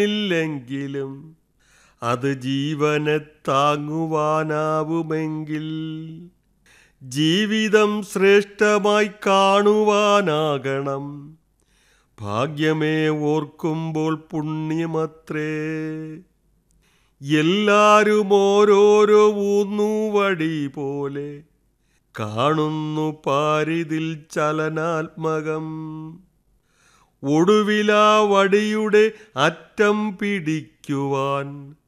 ഇല്ലെങ്കിലും അത് ജീവനെ താങ്ങുവാനാവുമെങ്കിൽ ജീവിതം ശ്രേഷ്ഠമായി കാണുവാനാകണം ഭാഗ്യമേ ഓർക്കുമ്പോൾ പുണ്യമത്രേ എല്ലാരും ഓരോരോ ഊന്നുവടി പോലെ കാണുന്നു പാരിതിൽ ചലനാത്മകം ഒടുവിലാ വടിയുടെ അറ്റം പിടിക്കുവാൻ